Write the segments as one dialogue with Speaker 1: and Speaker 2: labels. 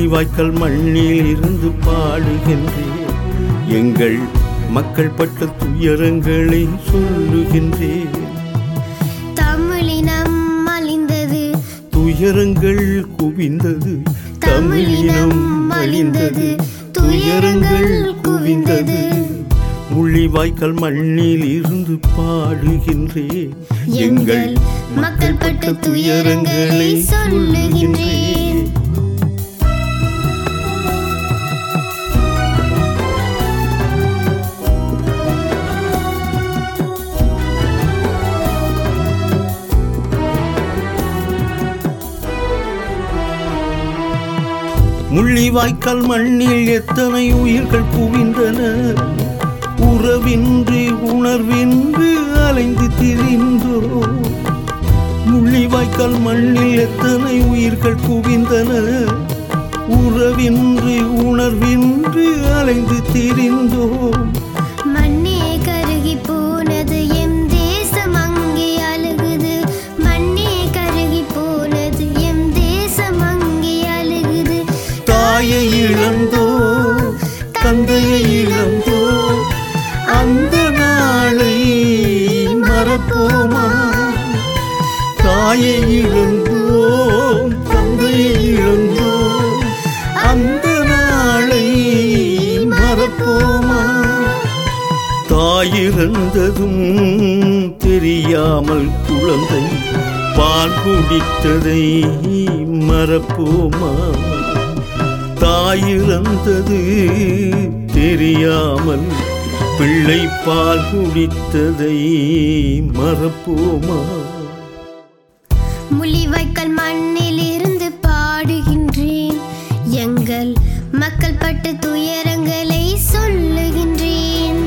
Speaker 1: முள்ளிவாய்க்கால் மண்ணில் இருந்து பாடுகின்றேன் எங்கள் மக்கள் பட்ட துயரங்களை சொல்லுகின்றேன்
Speaker 2: தமிழினம் அழிந்தது
Speaker 1: துயரங்கள் குவிந்தது தமிழினம் அழிந்தது துயரங்கள் குவிந்தது முள்ளிவாய்க்கால் மண்ணில் இருந்து பாடுகின்றேன் எங்கள் மக்கள் பட்ட துயரங்களை சொல்லுகின்றேன் முள்ளிவாய்க்கால் மண்ணில் எத்தனை உயிர்கள் குவிந்தன உறவின்றி உணர்வின்றி அலைந்து திரிந்தோ முள்ளிவாய்க்கால் மண்ணில் எத்தனை உயிர்கள் குவிந்தன உறவின்றி உணர்வின்றி அலைந்து திரிந்தோம்
Speaker 2: மண்ணே கருகி போனது எம் தேசம் அங்கே அழுகுது மண்ணே கருகி போனது எம் தேசம் அங்கே அழுகுது
Speaker 1: தாயை இழந்தோ தந்தையை இழந்தோ அந்த நாளை மறப்போமா தாயை இழந்தோம் தந்தையை இழந்தோம் அந்த நாளை மறப்போமா தாயிறந்ததும் தெரியாமல் குழந்தை பால் குடித்ததை மறப்போமா தாயிறந்தது தெரியாமல் பிள்ளை பால் குடித்ததை மறப்போமா
Speaker 2: முள்ளிவாய்க்கால் மண்ணில் இருந்து பாடுகின்றேன் எங்கள் மக்கள் பட்ட துயரங்களை சொல்லுகின்றேன்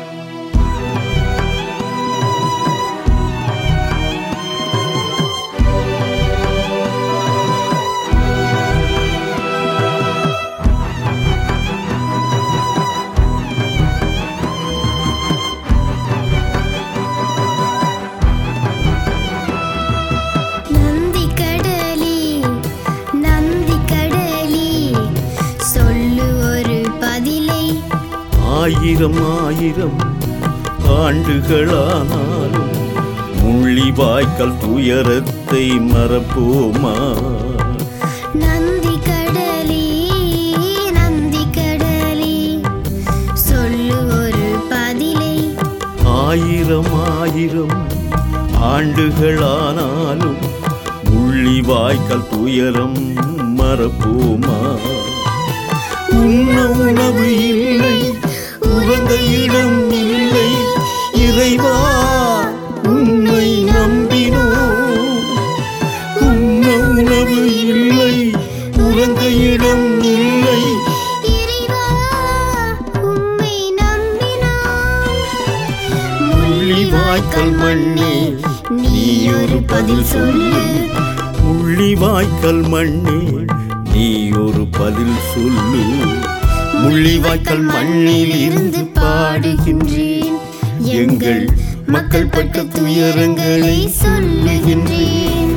Speaker 2: நந்தி கடலி நந்தி கடலி சொல்லு ஒரு பதிலை
Speaker 1: ஆயிரம் ஆயிரம் ஆண்டுகளானாலும் முள்ளிவாய்க்கால் துயரத்தை மறப்போமா
Speaker 2: நந்தி கடலி நந்தி கடலி சொல்லு ஒரு பதிலை
Speaker 1: ஆயிரம் ஆயிரம் ஆண்டுகளானாலும் முள்ளிவாய்க்கால் துயரம் மறப்போமா உண்ண உணவு இல்லை உறந்த இடம் இல்லை இறைவா உன்னை நம்பினோம் உண்ண உணவு இல்லை உறந்த இடம் இல்லை
Speaker 2: இறைவா உம்மை நம்பினோம்
Speaker 1: முள்ளிவாய்க்கால் மண்ணே நீ ஒரு பதில் சொல்லு முள்ளிவாய்க்கால் மண்ணே நீ ஒரு பதில் சொல்லு முள்ளிவாய்க்கால் மண்ணில் இருந்து பாடுகின்றேன் எங்கள் மக்கள் பட்ட துயரங்களை சொல்லுகின்றேன்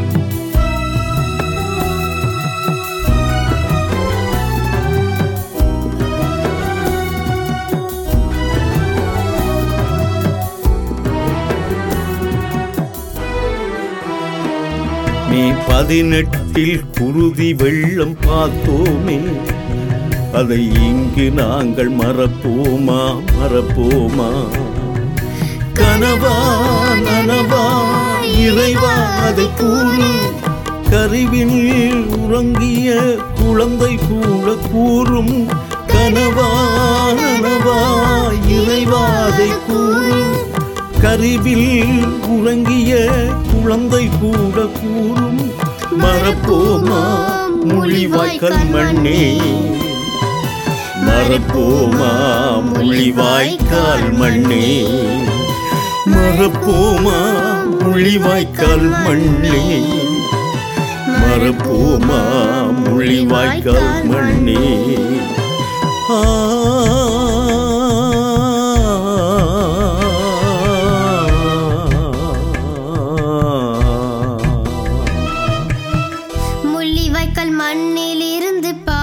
Speaker 1: மே பதினெட்டில் குருதி வெள்ளம் பார்த்தோமே அதை இங்கு நாங்கள் மறப்போமா மறப்போமா கனவா நனவா இறைவா அதை கூறு கருவினில் உறங்கிய குழந்தை கூட கூறும் கனவா நனவா இறைவா அதை கூறும் கருவில் உறங்கிய குழந்தை கூட கூறும் மறப்போமா மொழிவாய்க்கால் மண்ணே மறப்போமா மொழிவாய்க்கால் மண்ணே மறப்போமா மொழிவாய்க்கால் மண்ணே மறப்போமா மொழிவாய்க்கால் மண்ணே ஆ
Speaker 2: முள்ளிவாய்க்கால் மண்ணில் இருந்து பா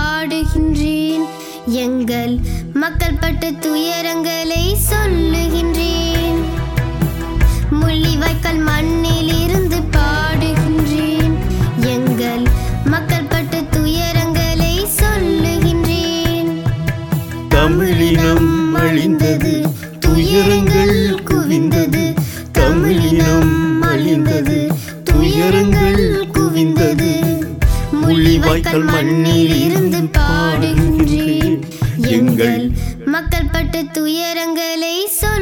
Speaker 1: தமிழினம் அழிந்தது துயரங்கள் குவிந்தது முள்ளிவாய்க்கால் மண்ணில் இருந்து பாடுகின்றேன் எங்கள்
Speaker 2: மக்கள் பட்ட துயரங்களை சொல்